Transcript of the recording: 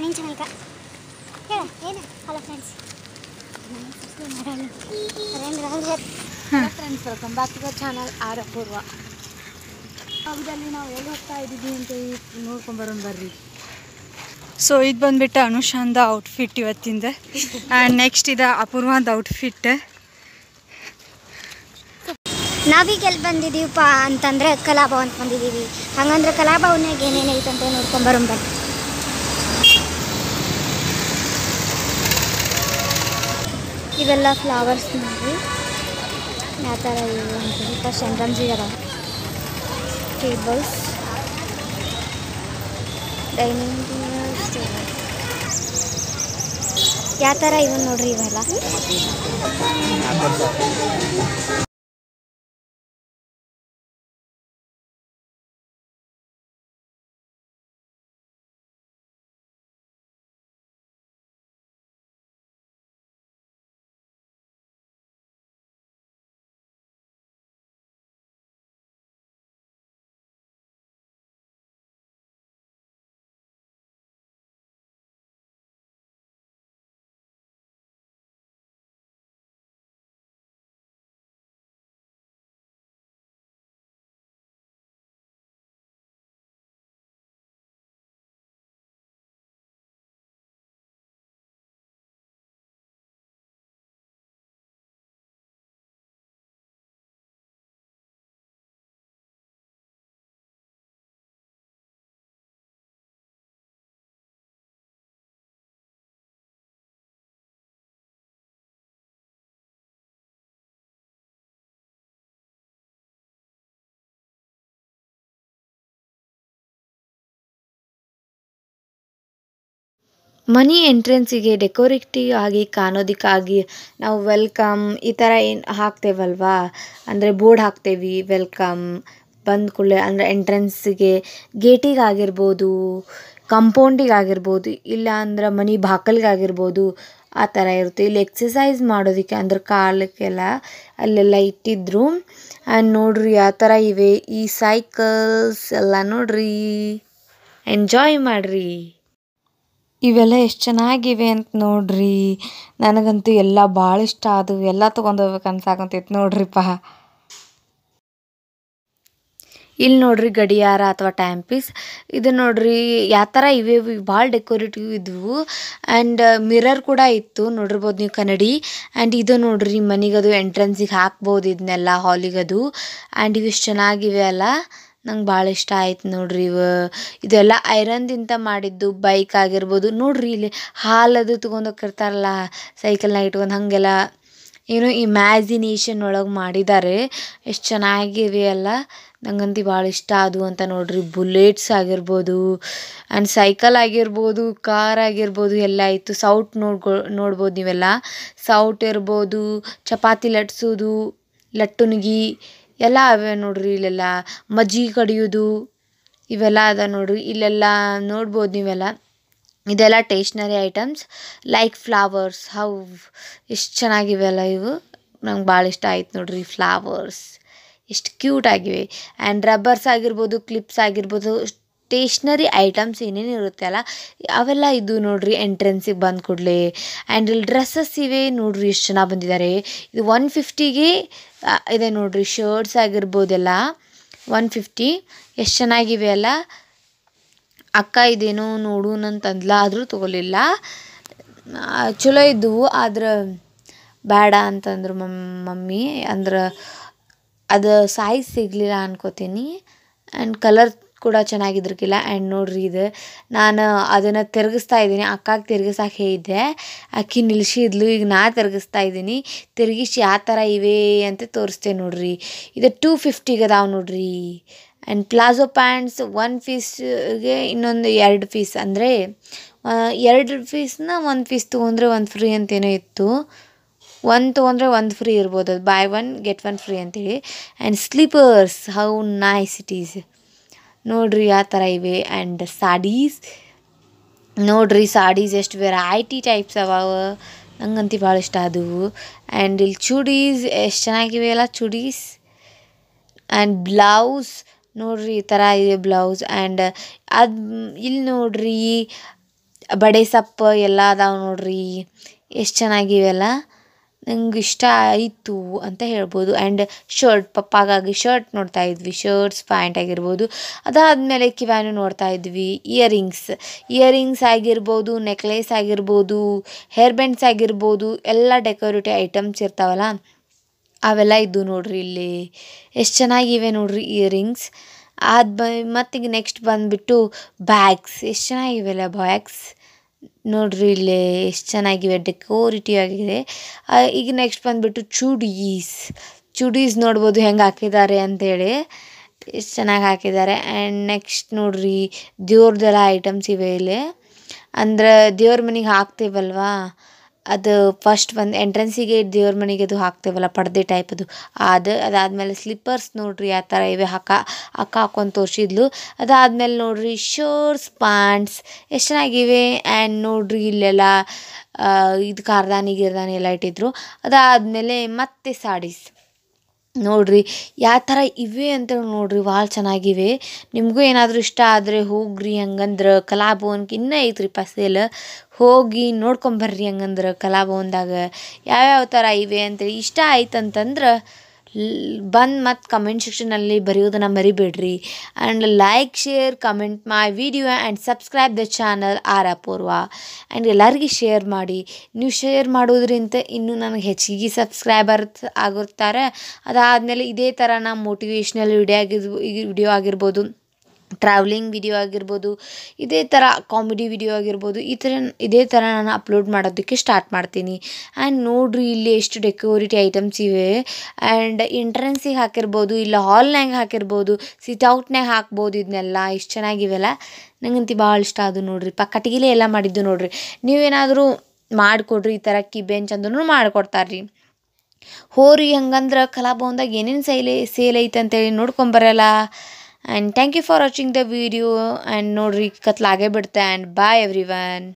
ನಿನ್ನ ಚಾನಲ್ಗ ಹೇಳ ಏನು hello friends friends welcome back to the channel R Apoorva ಹೌದಲ್ಲಿ ನಾವು ಎಲ್ಲಿ ಹೋಗ್ತಾ ಇದ್ದೀವಿ ಅಂತ ನೋಡ್ಕೊಂಬರೋಣ ಬರ್ರಿ ಸೊ ಇದು ಬಂದ್ಬಿಟ್ಟು ಅನುಷಾಂದ ಔಟ್ಫಿಟ್ ಇವತ್ತಿಂದ ಆ್ಯಂಡ್ ನೆಕ್ಸ್ಟ್ ಇದು ಅಪೂರ್ವಂದ ಔಟ್ಫಿಟ್ ನಾವೀಗ ಎಲ್ಲಿ ಬಂದಿದ್ದೀವಪ್ಪ ಅಂತಂದ್ರೆ ಕಲಾಭವನ್ ಅಂತ ಬಂದಿದ್ದೀವಿ ಹಂಗಂದ್ರೆ ಕಲಾಭವನ್ಯಾಗ ಏನೇನೈತೆ ಅಂತ ನೋಡ್ಕೊಂಬರೋಣ ಬನ್ನಿ ಇವೆಲ್ಲ ಫ್ಲವರ್ಸ್ ನೋಡಿ ಯಾವ ಥರ ಇವೆ ಅಂತ ಶಂಡ್ರಮ್ಸ್ ಇದಾವ ಟೇಬಲ್ಸ್ ಡೈನಿಂಗ್ ಯಾವ ಥರ ಇವೆ ನೋಡ್ರಿ ಇವೆಲ್ಲ ಮನಿ ಎಂಟ್ರೆನ್ಸಿಗೆ ಡೆಕೋರೇಟಿವ್ ಆಗಿ ಕಾಣೋದಕ್ಕಾಗಿ ನಾವು ವೆಲ್ಕಮ್ ಈ ಥರ ಏನು ಹಾಕ್ತೇವಲ್ವಾ ಅಂದರೆ ಬೋರ್ಡ್ ಹಾಕ್ತೇವೆ ವೆಲ್ಕಮ್ ಬಂದ ಕೂಡಲೇ ಅಂದರೆ ಎಂಟ್ರೆನ್ಸಿಗೆ ಗೇಟಿಗೆ ಆಗಿರ್ಬೋದು ಕಂಪೌಂಡಿಗೆ ಆಗಿರ್ಬೋದು ಇಲ್ಲ ಅಂದ್ರೆ ಮನೆ ಬಾಕಲ್ಗಾಗಿರ್ಬೋದು ಆ ಥರ ಇರುತ್ತೆ ಇಲ್ಲಿ ಎಕ್ಸಸೈಸ್ ಮಾಡೋದಕ್ಕೆ ಅಂದ್ರೆ ಕಾಲಕ್ಕೆಲ್ಲ ಅಲ್ಲೆಲ್ಲ ಇಟ್ಟಿದ್ರು ಆ್ಯಂಡ್ ನೋಡ್ರಿ ಯಾವ ಥರ ಇವೆ ಈ ಸೈಕಲ್ಸ್ ಎಲ್ಲ ನೋಡ್ರಿ ಎಂಜಾಯ್ ಮಾಡ್ರಿ ಇವೆಲ್ಲ ಎಷ್ಟು ಚೆನ್ನಾಗಿವೆ ಅಂತ ನೋಡ್ರಿ ನನಗಂತೂ ಎಲ್ಲ ಭಾಳ ಇಷ್ಟ ಆದವು ಎಲ್ಲ ತೊಗೊಂಡು ಹೋಗ್ಬೇಕು ಅನ್ಸಾಕಂತೈತೆ ನೋಡ್ರಿಪ್ಪ ಇಲ್ಲಿ ನೋಡ್ರಿ ಗಡಿಯಾರ ಅಥವಾ ಟೈಮ್ ಪೀಸ್ ಇದು ನೋಡ್ರಿ ಯಾವ ಥರ ಇವೆ ಭಾಳ ಡೆಕೋರೇಟಿವ್ ಇದ್ವು ಆ್ಯಂಡ್ ಮಿರರ್ ಕೂಡ ಇತ್ತು ನೋಡಿರ್ಬೋದು ನೀವು ಕನ್ನಡಿ ಆ್ಯಂಡ್ ಇದು ನೋಡ್ರಿ ಮನೆಗದು ಎಂಟ್ರೆನ್ಸಿಗೆ ಹಾಕ್ಬೋದು ಇದನ್ನೆಲ್ಲ ಹಾಲಿಗದು ಆ್ಯಂಡ್ ಇವು ಎಷ್ಟು ಚೆನ್ನಾಗಿವೆ ಅಲ್ಲ ನಂಗೆ ಭಾಳ ಇಷ್ಟ ಆಯ್ತು ನೋಡ್ರಿ ಇವು ಇದೆಲ್ಲ ಐರನ್ದಿಂದ ಮಾಡಿದ್ದು ಬೈಕ್ ಆಗಿರ್ಬೋದು ನೋಡ್ರಿ ಇಲ್ಲಿ ಹಾಲದು ತೊಗೊಂಡು ಹೋಗಿರ್ತಾರಲ್ಲ ಸೈಕಲ್ನಾಗ ಇಟ್ಕೊಂಡು ಹಾಗೆಲ್ಲ ಏನೋ ಇಮ್ಯಾಜಿನೇಷನ್ ಒಳಗೆ ಮಾಡಿದ್ದಾರೆ ಎಷ್ಟು ಚೆನ್ನಾಗಿವೆ ಅಲ್ಲ ನಂಗಂತೂ ಭಾಳ ಇಷ್ಟ ಆದವು ಅಂತ ನೋಡ್ರಿ ಬುಲೆಟ್ಸ್ ಆಗಿರ್ಬೋದು ಆ್ಯಂಡ್ ಸೈಕಲ್ ಆಗಿರ್ಬೋದು ಕಾರ್ ಆಗಿರ್ಬೋದು ಎಲ್ಲ ಇತ್ತು ಸೌಟ್ ನೋಡ್ಕೊ ನೋಡ್ಬೋದು ನೀವೆಲ್ಲ ಸೌಟ್ ಇರ್ಬೋದು ಚಪಾತಿ ಲಟ್ಸೋದು ಲಟ್ಟುನ್ಗಿ ಎಲ್ಲ ಅವೆ ನೋಡ್ರಿ ಇಲ್ಲೆಲ್ಲ ಮಜ್ಜಿಗೆ ಕಡಿಯೋದು ಇವೆಲ್ಲ ಅದ ನೋಡ್ರಿ ಇಲ್ಲೆಲ್ಲ ನೋಡ್ಬೋದು ನೀವೆಲ್ಲ ಇದೆಲ್ಲ stationery items like flowers how ಎಷ್ಟು ಚೆನ್ನಾಗಿವೆ ಅಲ್ಲ ಇವು ನಂಗೆ ಭಾಳ ಇಷ್ಟ ಆಯ್ತು ನೋಡ್ರಿ ಫ್ಲವರ್ಸ್ ಎಷ್ಟು ಕ್ಯೂಟ್ ಆಗಿವೆ ಆ್ಯಂಡ್ ರಬ್ಬರ್ಸ್ ಆಗಿರ್ಬೋದು ಕ್ಲಿಪ್ಸ್ ಆಗಿರ್ಬೋದು ಸ್ಟೇಷ್ನರಿ ಐಟಮ್ಸ್ ಏನೇನು ಇರುತ್ತೆ ಅಲ್ಲ ಅವೆಲ್ಲ ಇದು ನೋಡ್ರಿ ಎಂಟ್ರೆನ್ಸಿಗೆ ಬಂದ ಕೂಡಲೇ ಆ್ಯಂಡ್ ಇಲ್ಲಿ ಡ್ರೆಸ್ಸಸ್ ಇವೆ ನೋಡ್ರಿ ಎಷ್ಟು ಚೆನ್ನಾಗಿ ಬಂದಿದ್ದಾರೆ ಇದು ಒನ್ ಫಿಫ್ಟಿಗೆ ಇದೆ ನೋಡ್ರಿ ಶರ್ಟ್ಸ್ ಆಗಿರ್ಬೋದೆಲ್ಲ ಒನ್ ಫಿಫ್ಟಿ ಎಷ್ಟು ಚೆನ್ನಾಗಿವೆ ಅಲ್ಲ ಅಕ್ಕ ಇದೇನೋ ನೋಡೋಣ ಅಂತಂದ್ಲ ಆದರೂ ತೊಗೊಲಿಲ್ಲ ಚಲೋ ಇದ್ದವು ಆದ್ರೆ ಬೇಡ ಅಂತಂದ್ರು ಮಮ್ ಮಮ್ಮಿ ಅಂದ್ರೆ ಅದು ಸೈಜ್ ಸಿಗಲಿಲ್ಲ ಅನ್ಕೋತೀನಿ ಆ್ಯಂಡ್ ಕಲರ್ ಕೂಡ ಚೆನ್ನಾಗಿದ್ರಕ್ಕಿಲ್ಲ ಆ್ಯಂಡ್ ನೋಡ್ರಿ ಇದು ನಾನು ಅದನ್ನು ತಿರುಗಿಸ್ತಾ ಇದ್ದೀನಿ ಅಕ್ಕಾಗೆ ತಿರ್ಗಿಸಕ್ಕೆ ಹೇಳಿದ್ದೆ ಅಕ್ಕಿ ನಿಲ್ಸಿದ್ಲು ಈಗ ನಾ ತಿರ್ಗಿಸ್ತಾ ಇದ್ದೀನಿ ತಿರುಗಿಸಿ ಯಾವ ಥರ ಇವೆ ಅಂತ ತೋರಿಸ್ತೆ ನೋಡ್ರಿ ಇದು ಟೂ ಫಿಫ್ಟಿಗೆ ಅದಾವೆ ನೋಡ್ರಿ ಆ್ಯಂಡ್ ಪ್ಲಾಜೋ ಪ್ಯಾಂಟ್ಸ್ ಒನ್ ಪೀಸ್ಗೆ ಇನ್ನೊಂದು ಎರಡು ಪೀಸ್ ಅಂದರೆ ಎರಡು ಪೀಸ್ನ ಒಂದು ಪೀಸ್ ತೊಗೊಂಡ್ರೆ ಒಂದು ಫ್ರೀ ಅಂತೇನೋ ಇತ್ತು ಒಂದು ತೊಗೊಂಡ್ರೆ ಒಂದು ಫ್ರೀ ಇರ್ಬೋದು ಅದು buy one get one free ಅಂತೇಳಿ and slippers how nice it is ನೋಡ್ರಿ ಯಾವ ಥರ ಇವೆ ಆ್ಯಂಡ್ ಸಾಡೀಸ್ ನೋಡ್ರಿ ಸಾಡೀಸ್ ಎಷ್ಟು ವೆರೈಟಿ ಟೈಪ್ಸ್ ಅವಾವ ನಂಗಂತೂ ಭಾಳ ಇಷ್ಟ ಆದವು ಆ್ಯಂಡ್ ಇಲ್ಲಿ ಚೂಡೀಸ್ ಎಷ್ಟು ಚೆನ್ನಾಗಿವೆ ಅಲ್ಲ ಚೂಡೀಸ್ ಆ್ಯಂಡ್ ಬ್ಲೌಸ್ ನೋಡ್ರಿ ಈ ಥರ ಇದೆ ಬ್ಲೌಸ್ ಆ್ಯಂಡ್ ಅದು ಇಲ್ಲಿ ನೋಡ್ರಿ ಬಡೆ ಸೊಪ್ಪು ಎಲ್ಲ ಅದಾವೆ ನೋಡ್ರಿ ಎಷ್ಟು ಚೆನ್ನಾಗಿವೆಲ್ಲ ನಂಗೆ ಇಷ್ಟ ಆಯಿತು ಅಂತ ಹೇಳ್ಬೋದು ಆ್ಯಂಡ್ ಶರ್ಟ್ ಪಪ್ಪಾಗಾಗಿ ಶರ್ಟ್ ನೋಡ್ತಾ ಇದ್ವಿ ಶರ್ಟ್ಸ್ ಪ್ಯಾಂಟ್ ಆಗಿರ್ಬೋದು ಅದಾದಮೇಲೆ ಕಿವ್ಯಾನು ನೋಡ್ತಾ ಇದ್ವಿ ಇಯರಿಂಗ್ಸ್ ಇಯರಿಂಗ್ಸ್ ಆಗಿರ್ಬೋದು ನೆಕ್ಲೆಸ್ ಆಗಿರ್ಬೋದು ಹೇರ್ ಬ್ಯಾಂಡ್ಸ್ ಆಗಿರ್ಬೋದು ಎಲ್ಲ ಡೆಕೋರೇಟಿವ್ ಐಟಮ್ಸ್ ಇರ್ತಾವಲ್ಲ ಅವೆಲ್ಲ ಇದ್ದು ನೋಡ್ರಿ ಇಲ್ಲಿ ಎಷ್ಟು ಚೆನ್ನಾಗಿವೆ ನೋಡ್ರಿ ಇಯರಿಂಗ್ಸ್ ಅದು ಬ ಮತ್ತೀಗ ನೆಕ್ಸ್ಟ್ ಬಂದುಬಿಟ್ಟು ಬ್ಯಾಗ್ಸ್ ಎಷ್ಟು ಚೆನ್ನಾಗಿವೆಲ್ಲ ಬ್ಯಾಗ್ಸ್ ನೋಡ್ರಿ ಇಲ್ಲಿ ಎಷ್ಟು ಚೆನ್ನಾಗಿವೆ ಡೆಕೋರೇಟಿವ್ ಆಗಿದೆ ಆ, ಈಗ ನೆಕ್ಸ್ಟ್ ಬಂದುಬಿಟ್ಟು ಚೂಡೀಸ್ ಚೂಡೀಸ್ ನೋಡ್ಬೋದು ಹೆಂಗೆ ಹಾಕಿದ್ದಾರೆ ಅಂತೇಳಿ ಎಷ್ಟು ಚೆನ್ನಾಗಿ ಹಾಕಿದ್ದಾರೆ ಆ್ಯಂಡ್ ನೆಕ್ಸ್ಟ್ ನೋಡ್ರಿ ದೇವ್ರದ್ದೆಲ್ಲ ಐಟಮ್ಸ್ ಇವೆ ಇಲ್ಲಿ ಅಂದ್ರೆ ದೇವ್ರ ಮನೆಗೆ ಹಾಕ್ತೇವಲ್ವಾ ಅದು ಫಸ್ಟ್ ಒಂದು ಎಂಟ್ರೆನ್ಸಿಗೆ ದೇವ್ರ ಮನೆಗೆ ಅದು ಹಾಕ್ತೇವಲ್ಲ ಪರ್ದೆ ಟೈಪ್ ಅದು ಅದು ಅದಾದಮೇಲೆ ಸ್ಲಿಪ್ಪರ್ಸ್ ನೋಡ್ರಿ ಆ ಥರ ಇವೆ ಅಕ್ಕ ಅಕ್ಕ ಹಾಕೊಂಡು ತೋರಿಸಿದ್ಲು ಅದಾದಮೇಲೆ ನೋಡ್ರಿ ಶರ್ಟ್ಸ್ ಪ್ಯಾಂಟ್ಸ್ ಎಷ್ಟು ಚೆನ್ನಾಗಿವೆ ಆ್ಯಂಡ್ ನೋಡ್ರಿ ಇಲ್ಲೆಲ್ಲ ಆ, ಇದು ಕಾರ್ದಾನಿ ಗಿರ್ದಾನಿ ಎಲ್ಲ ಇಟ್ಟಿದ್ರು ಅದಾದಮೇಲೆ ಮತ್ತೆ ಸಾಡೀಸ್ ನೋಡ್ರಿ ಯಾವ ಥರ ಇವೆ ಅಂತ ನೋಡ್ರಿ ಭಾಳ ಚೆನ್ನಾಗಿವೆ ನಿಮಗೂ ಏನಾದರೂ ಇಷ್ಟ ಆದರೆ ಹೋಗ್ರಿ ಹಂಗಂದ್ರೆ ಕಲಾಭವನ್ಗೆ ಇನ್ನೂ ಐತ್ರಿಪ್ಪ ಸೇಲ್ ಹೋಗಿ ನೋಡ್ಕೊಂಬರ್ರಿ ಹಂಗಂದ್ರೆ ಕಲಾಭವನ್ದಾಗ ಯಾವ್ಯಾವ ಥರ ಇವೆ ಅಂತೇಳಿ ಇಷ್ಟ ಆಯ್ತಂತಂದ್ರೆ ಬಂದು ಮತ್ತು ಕಮೆಂಟ್ ಸೆಕ್ಷನಲ್ಲಿ ಬರೆಯೋದನ್ನು ಮರಿಬೇಡ್ರಿ and like share comment my video and subscribe the channel R Apoorva and ಎಲ್ಲರಿಗೂ ಶೇರ್ ಮಾಡಿ ನೀವು ಶೇರ್ ಮಾಡೋದ್ರಿಂದ ಇನ್ನೂ ನನಗೆ ಹೆಚ್ಚಿಗೆ ಸಬ್ಸ್ಕ್ರೈಬರ್ಸ್ ಆಗಿರ್ತಾರೆ ಅದಾದಮೇಲೆ ಇದೇ ಥರ ನಾ ಮೋಟಿವೇಶ್ನಲ್ ವಿಡಿಯೋ ಆಗಿರ್ಬೋ ವಿಡಿಯೋ ಆಗಿರ್ಬೋದು ಟ್ರಾವೆಲಿಂಗ್ ವಿಡಿಯೋ ಆಗಿರ್ಬೋದು ಇದೇ ಥರ ಕಾಮಿಡಿ ವಿಡಿಯೋ ಆಗಿರ್ಬೋದು ಈ ಥರ ಇದೇ ಥರ ನಾನು ಅಪ್ಲೋಡ್ ಮಾಡೋದಕ್ಕೆ ಸ್ಟಾರ್ಟ್ ಮಾಡ್ತೀನಿ ಆ್ಯಂಡ್ ನೋಡ್ರಿ ಇಲ್ಲಿ ಎಷ್ಟು ಡೆಕೋರೇಟಿ ಐಟಮ್ಸ್ ಇವೆ ಆ್ಯಂಡ್ ಎಂಟ್ರೆನ್ಸಿಗೆ ಹಾಕಿರ್ಬೋದು ಇಲ್ಲ ಹಾಲ್ನಾಗ ಹಾಕಿರ್ಬೋದು ಸಿಟ್ಔಟ್ನಾಗ ಹಾಕ್ಬೋದು ಇದನ್ನೆಲ್ಲ ಎಷ್ಟು ಚೆನ್ನಾಗಿವೆಲ್ಲ ನಂಗಂತೂ ಭಾಳ ಇಷ್ಟ ಅದು ನೋಡ್ರಿ ಪ ಕಟ್ಟಿಗೆಲೆ ಎಲ್ಲ ಮಾಡಿದ್ದು ನೋಡ್ರಿ ನೀವೇನಾದರೂ ಮಾಡಿಕೊಡ್ರಿ ಈ ಥರ ಕಿ ಬೆಂಚ್ ಅಂದ್ರೂ ಮಾಡಿಕೊಡ್ತಾರೆ ರೀ ಹೋರಿ ಹಂಗಂದ್ರೆ ಕಲಾಭವನ್ದಾಗ ಏನೇನು ಸೈಲೆ ಸೇಲ್ ಐತೆ ಅಂತೇಳಿ ನೋಡ್ಕೊಂಬರಲ್ಲ and thank you for watching the video and ನೋಡ್ರಿ ಕತ್ಲಾಗೇ ಬಿಡುತ್ತೆ ಆ್ಯಂಡ್ ಬಾಯ್ ಎವ್ರಿ ಒನ್